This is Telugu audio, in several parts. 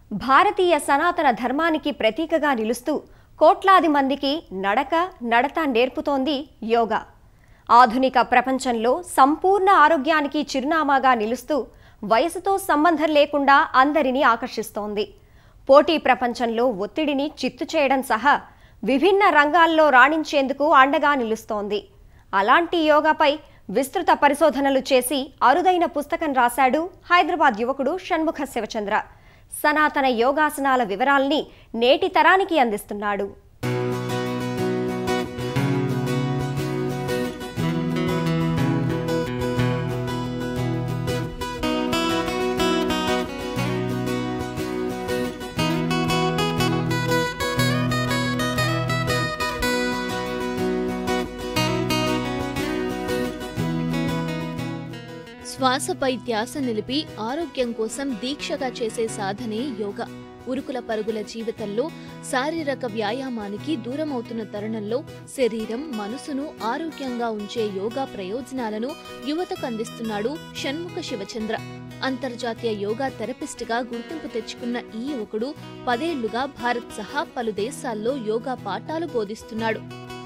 భారతీయ సనాతన ధర్మానికి ప్రతీకగా నిలుస్తూ కోట్లాది మందికి నడక నడత నేర్పుతోంది యోగా ఆధునిక ప్రపంచంలో సంపూర్ణ ఆరోగ్యానికి చిరునామాగా నిలుస్తూ వయసుతో సంబంధం లేకుండా అందరినీ ఆకర్షిస్తోంది పోటీ ప్రపంచంలో ఒత్తిడిని చిత్తు చేయడం సహా విభిన్న రంగాల్లో రాణించేందుకు అండగా నిలుస్తోంది అలాంటి యోగాపై విస్తృత పరిశోధనలు చేసి అరుదైన పుస్తకం రాశాడు హైదరాబాద్ యువకుడు షణ్ముఖ శివచంద్ర సనాతన యోగాసనాల వివరాల్ని నేటి తరానికి అందిస్తున్నాడు శ్వాసపై ధ్యాస నిలిపి ఆరోగ్యం కోసం దీక్షగా చేసే సాధనే యోగా ఉరుకుల పరుగుల జీవితంలో శారీరక వ్యాయామానికి దూరమవుతున్న తరుణంలో శరీరం మనసును ఆరోగ్యంగా ఉంచే యోగా ప్రయోజనాలను యువతకు అందిస్తున్నాడు షణ్ముఖ శివచంద్ర అంతర్జాతీయ యోగా థెరపిస్ట్గా గుర్తింపు తెచ్చుకున్న ఈ యువకుడు పదేళ్లుగా భారత్ సహా పలు దేశాల్లో యోగా పాఠాలు బోధిస్తున్నాడు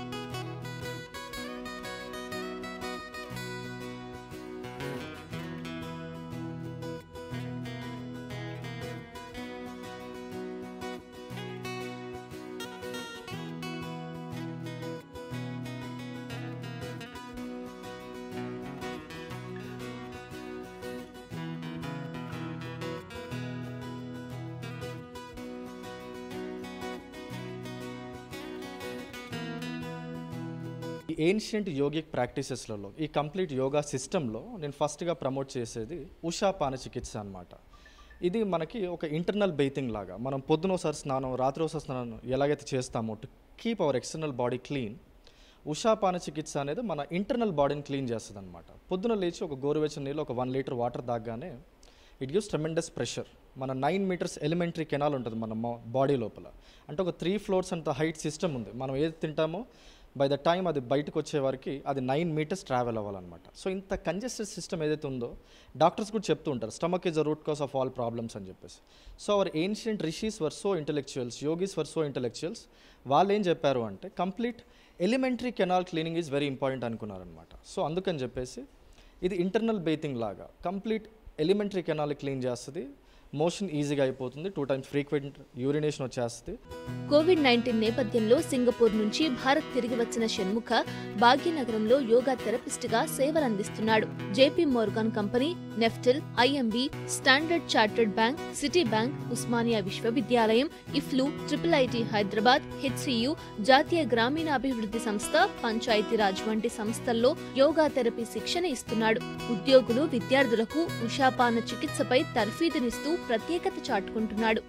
ఈ ఏన్షియంట్ యోగిక్ ప్రాక్టీసెస్లలో ఈ కంప్లీట్ యోగా సిస్టంలో నేను ఫస్ట్గా ప్రమోట్ చేసేది ఉషా పాన చికిత్స అనమాట ఇది మనకి ఒక ఇంటర్నల్ బెయితింగ్ లాగా మనం పొద్దున ఒకసారి స్నానం రాత్రి ఒకసారి స్నానం ఎలాగైతే చేస్తామో to keep our external body clean ఉషా పాన చికిత్స అనేది మన ఇంటర్నల్ బాడీని క్లీన్ చేస్తుంది అనమాట పొద్దున లేచి ఒక గోరువెచ్చని నీళ్ళు ఒక వన్ లీటర్ వాటర్ తాగగానే ఇట్ గివ్స్ ట్రెమెండస్ ప్రెషర్ మన నైన్ మీటర్స్ ఎలిమెంటరీ కెనాల్ ఉంటుంది మన బాడీ లోపల అంటే ఒక త్రీ ఫ్లోర్స్ అంత హైట్ సిస్టమ్ ఉంది మనం ఏది తింటామో బై ద టైం అది బయటకు వచ్చే వరకు అది నైన్ మీటర్స్ ట్రావెల్ అవ్వాలన్నమాట సో ఇంత కంజెస్టెడ్ సిస్టమ్ ఏదైతే ఉందో డాక్టర్స్ కూడా చెప్తూ ఉంటారు stomach is the root cause of all problems అని చెప్పేసి so our ancient rishis were so intellectuals yogis were so intellectuals వాళ్ళు ఏం చెప్పారు అంటే complete elementary canal cleaning is very important అనుకున్నారనమాట సో అందుకని చెప్పేసి ఇది ఇంటర్నల్ బేతింగ్ లాగా కంప్లీట్ ఎలిమెంటరీ కెనాల్ క్లీన్ చేస్తుంది మోషన్ ఈజీగా అయిపోతుంది టూ టైమ్స్ ఫ్రీక్వెంట్ యూరినేషన్ వచ్చేస్తుంది కోవిడ్ నైన్టీన్ నేపథ్యంలో సింగపూర్ నుంచి భారత్ తిరిగి వచ్చిన షణ్ముఖ భాగ్యనగరంలో యోగా థెరపిస్ట్ గా సేవలందిస్తున్నాడు JP Morgan company Nestle IMB Standard Chartered bank Citi bank Osmania విశ్వవిద్యాలయం EFLU triple IT Hyderabad HCU జాతీయ గ్రామీణాభివృద్ధి సంస్థ పంచాయతీరాజ్ వంటి సంస్థల్లో యోగా థెరపీ శిక్షణ ఇస్తున్నాడు ఉద్యోగులు విద్యార్థులకు ఉషాపాన చికిత్సపై తర్ఫీదునిస్తూ ప్రత్యేకత చాటుకుంటున్నాడు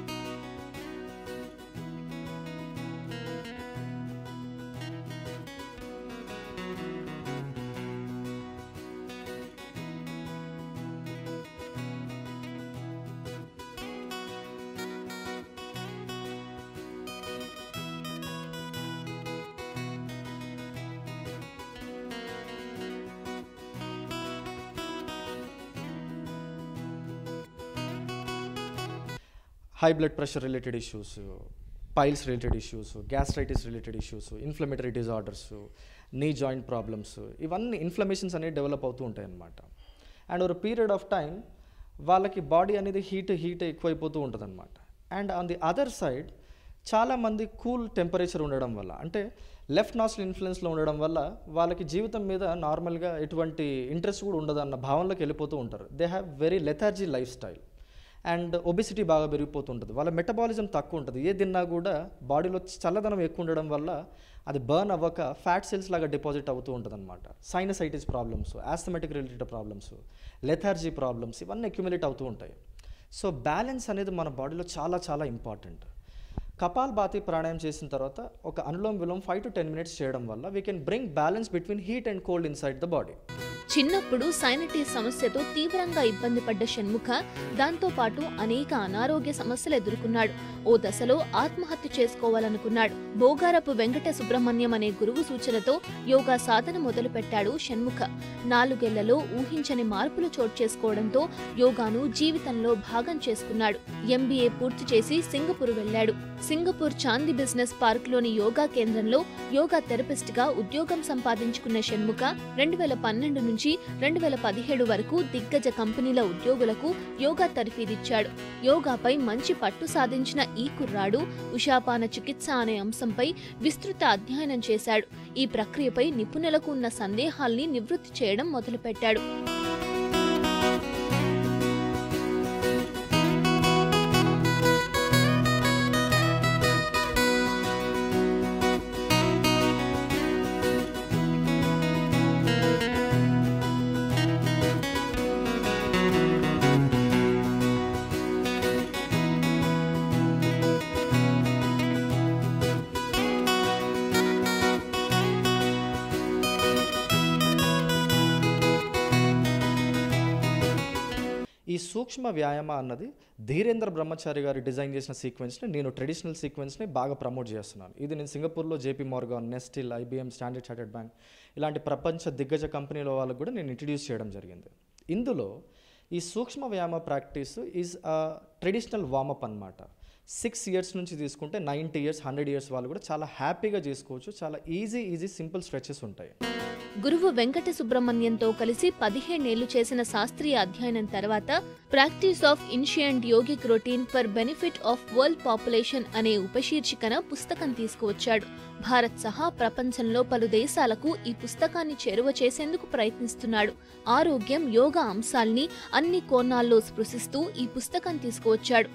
high blood pressure related issues piles related issues gastritis related issues inflammatory disorders knee joint problems ఇవన్నీ ఇన్ఫ్లమేషన్స్ అనేవి డెవలప్ అవుతూ ఉంటాయి అన్నమాట అండ్ ఒక పీరియడ్ ఆఫ్ టైం వాళ్ళకి బాడీ అనేది హీట్ హీట్ ఎక్కువైపోతూ ఉంటుంది అనమాట and on the other side చాలామంది కూల్ టెంపరేచర్ ఉండడం వల్ల అంటే లెఫ్ట్ నాస్టల్ ఇన్ఫ్లుయెన్స్లో ఉండడం వల్ల వాళ్ళకి జీవితం మీద నార్మల్గా ఎటువంటి ఇంట్రెస్ట్ కూడా ఉండదు అన్న భావనలోకి వెళ్ళిపోతూ ఉంటారు they have very lethargy lifestyle and obesity బాగా పెరిగిపోతుంటుంది వాళ్ళ మెటబాలిజం తక్కువ ఉంటుంది ఏ తిన్నా కూడా బాడీలో చల్లదనం ఎక్కువ ఉండడం వల్ల అది బర్న్ అవ్వక ఫ్యాట్ సెల్స్ లాగా డిపాజిట్ అవుతూ ఉంటుంది అనమాట sinusitis problems asthmatic related problems lethargy problems ఇవన్నీ అక్యుములేట్ అవుతూ ఉంటాయి సో బ్యాలెన్స్ అనేది మన బాడీలో చాలా చాలా ఇంపార్టెంట్ కపాల్ బాతి ప్రాణాయామం చేసిన తర్వాత ఒక anulom vilom five to ten minutes చేయడం వల్ల we can bring balance between heat and cold inside the body చిన్నప్పుడు సైనటిస్ సమస్యతో తీవ్రంగా ఇబ్బంది పడ్డ షణ్ముఖ దాంతో పాటు అనేక అనారోగ్య సమస్యలు ఎదుర్కొన్నాడు ఓ దశలో ఆత్మహత్య చేసుకోవాలనుకున్నాడు బోగారపు వెంకట సుబ్రహ్మణ్యం అనే గురువు సూచనతో యోగా సాధన మొదలుపెట్టాడు షణ్ముఖ నాలుగేళ్లలో ఊహించని మార్పులు చోటు చేసుకోవడంతో యోగాను జీవితంలో భాగం చేసుకున్నాడు ఎంబీఏ పూర్తి చేసి సింగపూర్ వెళ్లాడు సింగపూర్ చాందీ బిజినెస్ పార్క్ లోని యోగా కేంద్రంలో యోగా థెరపిస్ట్ గా ఉద్యోగం సంపాదించుకున్న షణ్ముఖ రెండు వేల పన్నెండు నుంచి రెండు వేల పదిహేడు వరకు దిగ్గజ కంపెనీల ఉద్యోగులకు యోగా తర్ఫీదిచ్చాడు యోగాపై మంచి పట్టు సాధించిన ఈ కుర్రాడు ఉషాపాన చికిత్స అనే అంశంపై విస్తృత అధ్యయనం చేశాడు ఈ ప్రక్రియపై నిపుణులకు ఉన్న సందేహాల్ని నివృత్తి చేయడం మొదలుపెట్టాడు ఈ సూక్ష్మ వ్యాయామ అన్నది ధీరేంద్ర బ్రహ్మచారి గారు డిజైన్ చేసిన సీక్వెన్స్ని నేను ట్రెడిషనల్ సీక్వెన్స్ని బాగా ప్రమోట్ చేస్తున్నాను ఇది నేను సింగపూర్లో JP Morgan Nestle IBM Standard Chartered bank ఇలాంటి ప్రపంచ దిగ్గజ కంపెనీల వాళ్ళకు కూడా నేను ఇంట్రడ్యూస్ చేయడం జరిగింది ఇందులో ఈ sukshma vyayama practice is a traditional warmup అన్నమాట సిక్స్ ఇయర్స్ నుంచి తీసుకుంటే నైంటీ ఇయర్స్ హండ్రెడ్ ఇయర్స్ వాళ్ళు కూడా చాలా హ్యాపీగా చేసుకోవచ్చు చాలా ఈజీ ఈజీ సింపుల్ స్ట్రెచెస్ ఉంటాయి గురువు వెంకట సుబ్రహ్మణ్యంతో కలిసి పదిహేనేళ్లు చేసిన శాస్త్రీయ అధ్యయనం తర్వాత practice of ancient yogic routine for benefit of world population అనే ఉపశీర్షికన పుస్తకం తీసుకువచ్చాడు భారత్ సహా ప్రపంచంలో పలు దేశాలకు ఈ పుస్తకాన్ని చేరువ చేసేందుకు ప్రయత్నిస్తున్నాడు ఆరోగ్యం యోగా అంశాల్ని అన్ని కోణాల్లో స్పృశిస్తూ ఈ పుస్తకం తీసుకువచ్చాడు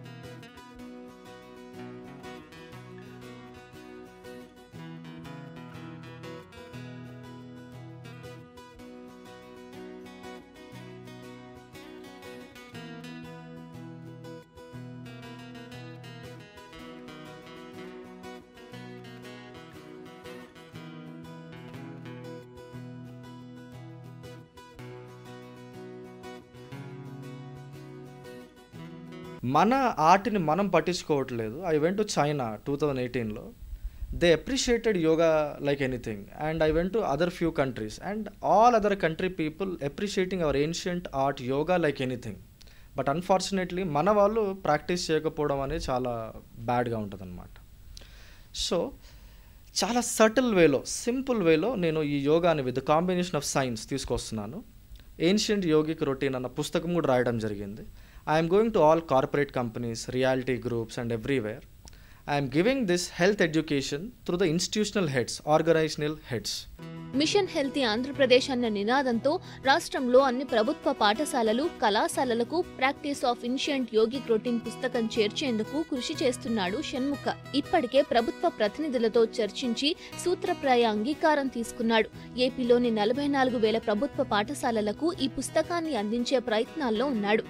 మన ఆర్ట్ని మనం పట్టించుకోవట్లేదు I went to China two thousand ఎయిటీన్లో they appreciated yoga like anything and I went to other few countries and all other country people appreciating our ancient art yoga like anything but unfortunately మన వాళ్ళు ప్రాక్టీస్ చేయకపోవడం అనేది చాలా బ్యాడ్గా ఉంటుంది సో చాలా సటిల్ వేలో సింపుల్ వేలో నేను ఈ యోగాని విత్ కాంబినేషన్ ఆఫ్ సైన్స్ తీసుకొస్తున్నాను ఏన్షియంట్ యోగిక్ రొటీన్ అన్న పుస్తకం కూడా రాయడం జరిగింది I'm going to all corporate companies reality groups and everywhere I'm giving this health education through the institutional heads organisational heads mission healthy Andhra Pradesh అన్న నినాదంతో రాష్ట్రంలో అన్ని ప్రభుత్వ పాఠశాలలు కళాశాలలకు practice of ancient yogic routine పుస్తకం చేర్చేందుకు కృషి చేస్తున్నాడు షణ్ముఖ ఇప్పటికే ప్రభుత్వ ప్రతినిధులతో చర్చించి సూత్రప్రాయ అంగీకారం తీసుకున్నాడు ఏపీలోని నలభై నాలుగు వేల ప్రభుత్వ పాఠశాలలకు ఈ పుస్తకాన్ని అందించే ప్రయత్నాల్లో ఉన్నాడు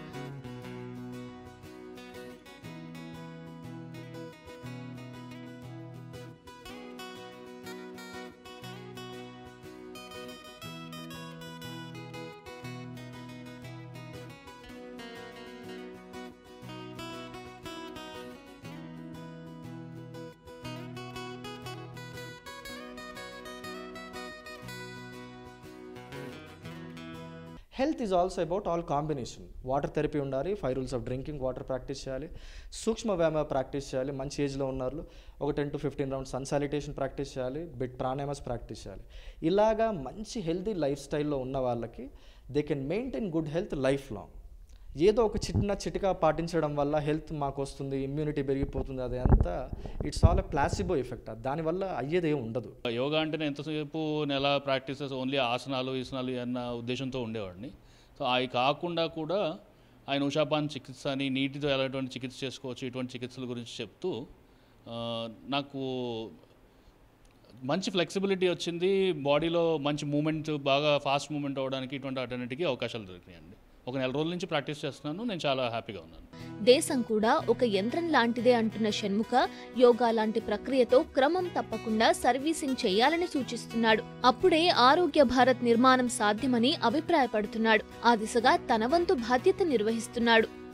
health is also about all combination water therapy ఉండాలి five rules of drinking water practice చేయాలి సూక్ష్మ వ్యాయామ ప్రాక్టీస్ చేయాలి మంచి ఏజ్లో ఉన్నారు ఒక ten to fifteen rounds sun salutation practice చేయాలి బిట్ ప్రాణాయామస్ ప్రాక్టీస్ చేయాలి ఇలాగా మంచి హెల్తీ లైఫ్ స్టైల్లో ఉన్న వాళ్ళకి they can maintain good health lifelong ఏదో ఒక చిన్న చిటికా పాటించడం వల్ల హెల్త్ మాకు వస్తుంది ఇమ్యూనిటీ పెరిగిపోతుంది అది అంతా it's all a placebo effect దానివల్ల అయ్యేది ఏం ఉండదు యోగా అంటేనే ఎంతసేపు నెల ప్రాక్టీసెస్ ఓన్లీ ఆసనాలు ఈసనాలు అన్న ఉద్దేశంతో ఉండేవాడిని సో అవి కాకుండా కూడా ఆయన ఉషాపాన్ చికిత్స అని నీటితో ఎలాంటి చికిత్స చేసుకోవచ్చు ఇటువంటి చికిత్సల గురించి చెప్తూ ఆ, నాకు మంచి ఫ్లెక్సిబిలిటీ వచ్చింది బాడీలో మంచి మూమెంట్ బాగా ఫాస్ట్ మూమెంట్ అవ్వడానికి ఇటువంటి వాటన్నిటికీ అవకాశాలు దొరికినాయండి ఒక నెల రోజుల నుంచి ప్రాక్టీస్ చేస్తున్నాను నేను చాలా హ్యాపీగా ఉన్నాను దేశం కూడా ఒక యంత్రం లాంటిదే అంటున్న షణ్ముఖ యోగా లాంటి ప్రక్రియతో క్రమం తప్పకుండా సర్వీసింగ్ చేయాలని సూచిస్తున్నాడు అప్పుడే ఆరోగ్య భారత్ నిర్మాణం సాధ్యమని అభిప్రాయపడుతున్నాడు ఆ దిశగా తన వంతు బాధ్యత నిర్వహిస్తున్నాడు